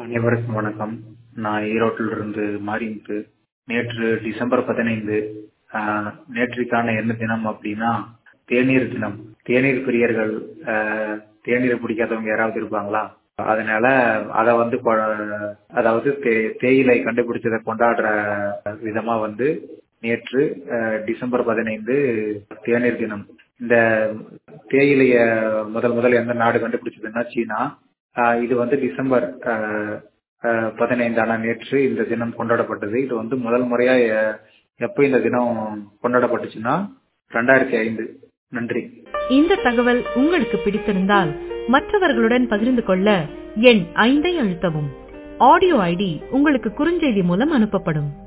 அனைவருக்கும் வணக்கம் நான் ஈரோட்டில் இருந்து மாரிமுத்து நேற்று டிசம்பர் பதினைந்து ஆஹ், நேற்றைக்கான என்ன தினம் அப்படின்னா தேநீர் தினம் தேநீர் பிரியர்கள் ஆஹ், தேநீர் பிடிக்காதவங்க யாராவது இருப்பாங்களா அதனால அத வந்து கொ- அதாவது தே- தேயிலை கண்டுபிடிச்சதை கொண்டாடுற விதமா வந்து நேற்று ஆஹ், டிசம்பர் பதினைந்து தேநீர் தினம் இந்த தேயிலைய முதல் முதல் எந்த நாடு கண்டுபிடிச்சதுன்னா சீனா ஆஹ் இது வந்து டிசம்பர் ஆஹ், ஆஹ், பதினைந்தான நேற்று இந்த தினம் கொண்டாடப்பட்டது இது வந்து முதல் முறையா எ- எப்போ இந்த தினம் கொண்டாடப்பட்டுச்சுன்னா ரெண்டாயிரத்தி ஐந்து நன்றி இந்த தகவல் உங்களுக்கு பிடித்திருந்தால் மற்றவர்களுடன் பகிர்ந்து கொள்ள எண் ஐந்தை அழுத்தவும் ஆடியோ ஐடி உங்களுக்கு குறுஞ்செய்தி மூலம் அனுப்பப்படும்